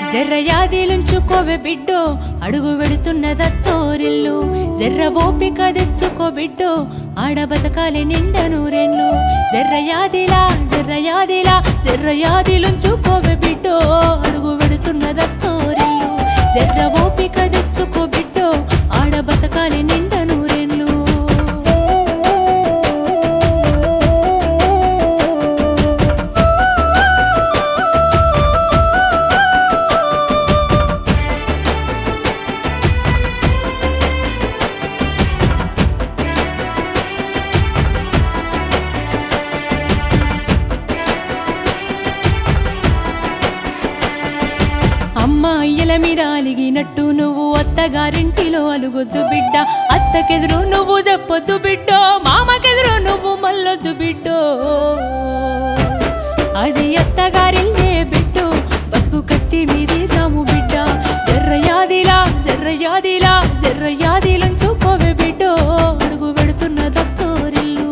జర్రయాదిలుంచుకోవే బిడ్డో అడుగు వెడుతున్న దత్తోరిల్లు జర్ర ఓపిక తెచ్చుకో బిడ్డో ఆడ బతకాలి నిండ నూరెళ్ళు జర్రయాదిలా జర్రయాదిలా జర్రయాదిలుంచుకోవే బిడ్డో అడుగు వెడుతున్న దత్తోరిల్లు జర్ర ఓపిక తెచ్చుకో బిడ్డో ఆడ బతకాలి నిండ నూరెళ్ళు అమ్మ అయ్యల మీద అలిగినట్టు నువ్వు అత్తగారింటిలో అలుగొద్దు బిడ్డ అత్తకెదురు నువ్వు చెప్పొద్దు బిడ్డో మామకెదురు నువ్వు మల్లొద్దు బిడ్డో అది అత్తగారిల్లే బిడ్డో బతుకు కత్తి మీది సాము బిడ్డ జర్రయాదిలా జర్రయాదిలా జర్రయాదిలంచుకోవే బిడ్డో అడుగు పెడుతున్న దత్తోరిల్లు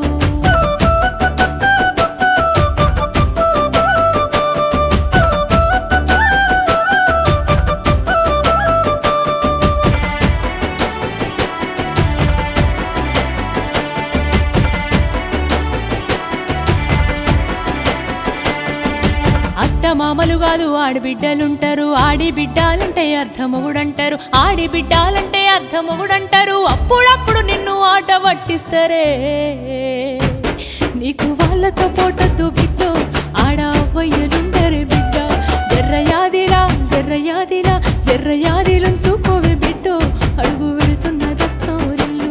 అత్త మామలు కాదు ఆడి బిడ్డలుంటారు ఆడి బిడ్డాలంటే అర్థమొగుడంటారు ఆడి బిడ్డాలంటే అర్థమొగుడంటారు అప్పుడప్పుడు నిన్ను ఆట పట్టిస్తారే నీకు వాళ్ళతో పోటద్దు బిడ్డ ఆడ అవ్వయ్యలుంటారే బిడ్డ జర్రయాదిలా జర్రయాదిలా జర్రయాదిలుంచుకోవే బిడ్డ అడుగు వెళుతున్న దత్తోరిల్లు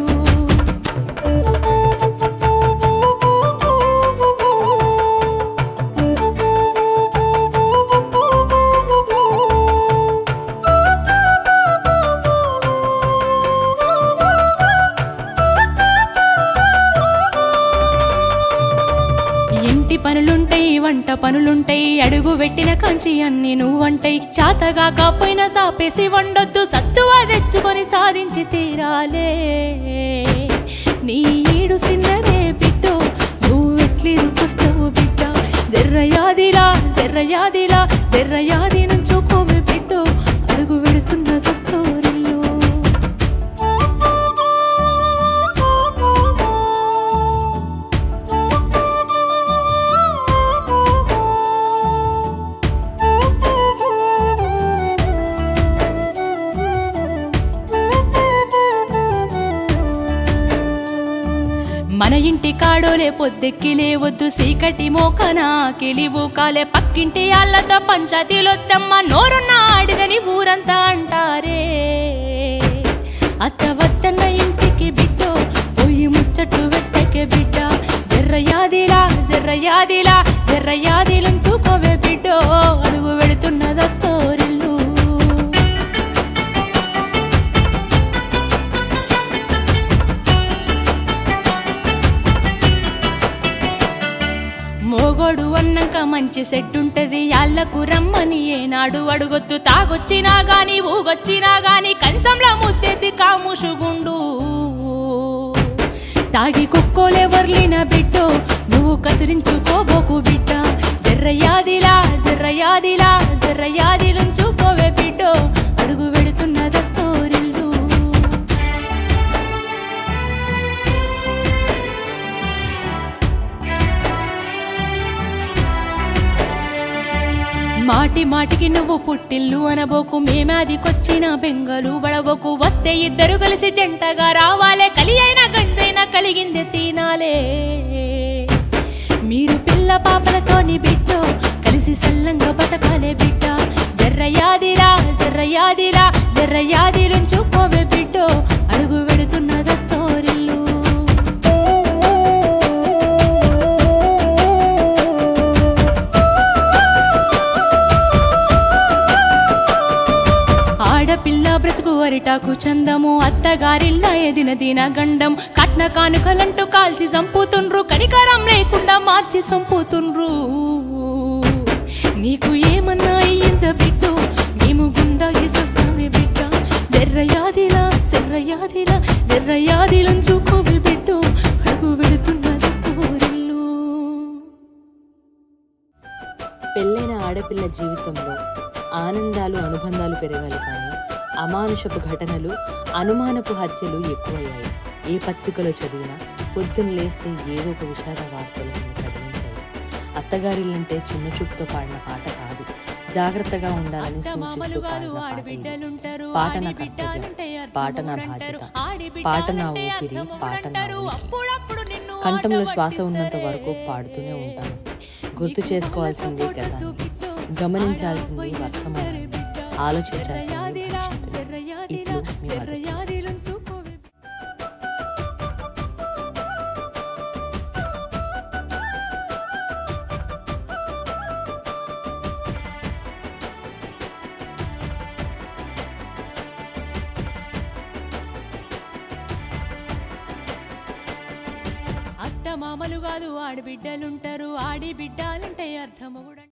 ఇంటి పనులుంటాయి వంట పనులుంటాయి అడుగు పెట్టిన కంచి అన్ని నువ్వంటాయి చాతగా కాపోయినా సాపేసి వండొద్దు సత్తువా తెచ్చుకొని సాధించి తీరాలే నీ ఈడు సిన్నదే బిడ్డో నువ్వెట్లి రుపుస్తావు బిడ్డ జర్రయాదిలా జర్రయాదిలా జర్రయాది నుంచుకోవే బిడ్డో అడుగు వెడుతున్న దత్తోరిల్లు మన ఇంటి కాడోలే పొద్దెక్కి లేవద్దు సీకటి మోకన కిలివు కాలే పక్కింటి ఆళ్ళతో పంచాయతీలొత్తమ్మ నోరున్న ఆడిదని ఊరంతా అంటారే అత్త వద్దన్న ఇంటికి బిడ్డో పోయి ముచ్చట్టు వెట్టకే బిడ్డ జర్రయాదిలా జర్రయాదిలా జర్రయాదిలంచుకోవే బిడ్డో అడుగు వెళుతున్న దత్తోరిల్లు మోగోడు అన్నాక మంచి సెట్ ఉంటది యాళ్ళకు రమ్మని ఏనాడు అడుగొద్దు తాగొచ్చినా గాని ఊగొచ్చినా గాని కంచంలో ముద్దేసి కాముషుగుండు తాగి కుక్కోలెవర్లిన బిడ్డో నువ్వు కసిరించుకోబోకు బిడ్డ జర్రయాదిలా జర్రయాదిలా జర్రయాదిలుంచుకోవే బిడ్డో అడుగు వెడుతున్న దత్తోరిల్లు మాటి మాటికి నువ్వు పుట్టిల్లు అనబోకు మేమాదికొచ్చిన బెంగలు బడబోకు వస్తే ఇద్దరు కలిసి జంటగా రావాలే కలి అయినా గంజైనా కలిగింది తినాలే మీరు పిల్ల పాపలతోని బిడ్డ కలిసి సల్లంగా బతకాలే బిడ్డ జర్రయాదిరా జర్రయాదిరా జర్రయాదిలుంచుకోవే బిడ్డ అడుగు వెడుతున్న దత్తోరిల్లు ఆడపిల్ల బ్రతుకు అరిటాకు చందము అత్తగారిల్లా ఎదిన దిన గండం కట్న కానుకలంటూ కాల్చి చంపుతుండ్రు కనికరం లేకుండా మార్చి చంపుతుండ్రు నీకు ఏమన్నా అయ్యింద బిడ్డ మేము గుండాకి సస్తామే బిడ్డ జర్రయాదిలా జర్రయాదిలా జర్రయాదిలంచుకోవే బిడ్డ అడుగు వెళుతున్న దత్తోరిల్లు పెళ్ళైన ఆడ ఆడపిల్ల జీవితంలో ఆనందాలు అనుబంధాలు పెరగాలి కానీ అమానుషపు ఘటనలు అనుమానపు హత్యలు ఎక్కువయ్యాయి ఏ పత్రికలో చదివినా పొద్దున్న లేస్తే ఏదో ఒక విషాద వార్తలు నన్ను కదిలించాయి అత్తగారిల్లంటే చిన్న చూపుతో పాడిన పాట కాదు జాగ్రత్తగా ఉండాలని అత్తమామలు సూచిస్తూ కాదు పాడిన పాట ఇది ఆడబిడ్డలుంటారు పాట నా ఆడిబిడ్డలుంటాయి కర్తవ్యం పాట నా అర్థముడంటారు. బాధ్యత ఆడిబిడ్డలుంటాయి పాట నా ఊపిరి అర్థముడంటారు. పాట నా ఉనికి అప్పుడప్పుడు నిన్ను కంఠంలో ఆట శ్వాస ఉన్నంత పట్టిస్తారే. వరకు పాడుతూనే ఉంటాను గుర్తు నీకు చేసుకోవాల్సింది పూలతో గతాన్ని పూటతో గమనించాల్సింది ఆడపోయిన వర్తమానాన్ని బిడ్డ. ఆలోచించాల్సింది సెర్రయాదిరా, భవిష్యత్తుని సెర్రయాదిరా, ఇట్లు మీ మధు సెర్రయాదిలుంచుకోవే. అత్త మామలు కాదు ఆడబిడ్డలుంటారు ఆడి బిడ్డలుంటాయి అర్థము కూడా